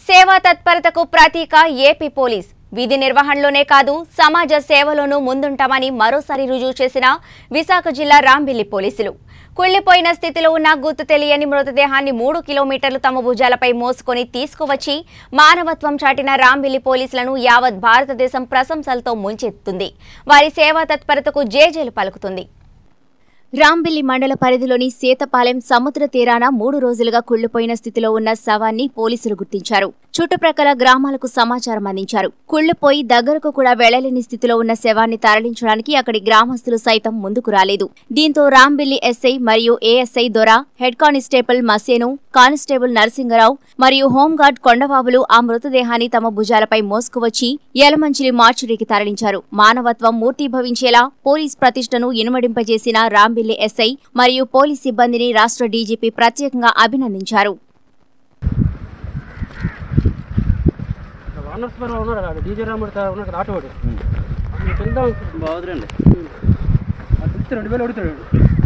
సేవా తత్పరతకు ప్రతీక AP police విధి నిర్వహణలోనే కాదు సమాజ సేవలోనూ ముందుంటామని మరోసారి రుజువు చేసిన విశాఖ జిల్లా రాంబిల్లి పోలీసులు కుళ్లిపోయిన స్థితిలో ఉన్న గుర్తు తెలియని మృతదేహాన్ని మూడు కిలోమీటర్లు తమ భుజాలపై మోసుకొని తీసుకువచ్చి మానవత్వం చాటిన రాంబిల్లి పోలీసులను యావత్ భారతదేశం ప్రశంసలతో ముంచెత్తుంది వారి సేవా తత్పరతకు జేజేలు పలుకుతుంది రాంబిల్లి మండల పరిధిలోని సీతపాలెం సముద్ర తీరాన మూడు రోజులుగా కుళ్లిపోయిన స్థితిలో ఉన్న శవాన్ని పోలీసులు గుర్తించారు చుట్టుప్రక్కల గ్రామాలకు సమాచారం అందించారు కుళ్లిపోయి దగ్గరకు కూడా వెళ్లలేని స్థితిలో ఉన్న శవాన్ని తరలించడానికి అక్కడి గ్రామస్తులు సైతం ముందుకు రాలేదు దీంతో రాంబిల్లి ఎస్ఐ మరియు ఏఎస్ఐ దొర హెడ్ కానిస్టేబుల్ మసేను కానిస్టేబుల్ నరసింగరావు మరియు హోంగార్డ్ కొండబాబులు ఆ మృతదేహాన్ని తమ భుజాలపై మోసుకువచ్చి యలమంచిలి మార్చురీకి తరలించారు మానవత్వం మూర్తీభవించేలా పోలీస్ ప్రతిష్టను ఇనుమడింపజేసిన రాంబిల్లి ఎస్ఐ మరియు పోలీస్ సిబ్బందిని రాష్ట్ర డీజీపీ ప్రత్యేకంగా అభినందించారు వానర్స్ పని ఉన్నారు అక్కడ డీజే రాముడు సార్ ఉన్నాడు అక్కడ ఆటో వాడు మీకు వెళ్దాం బాగుందండి అడుగుతాడు రెండు వేలు అడుగుతాడు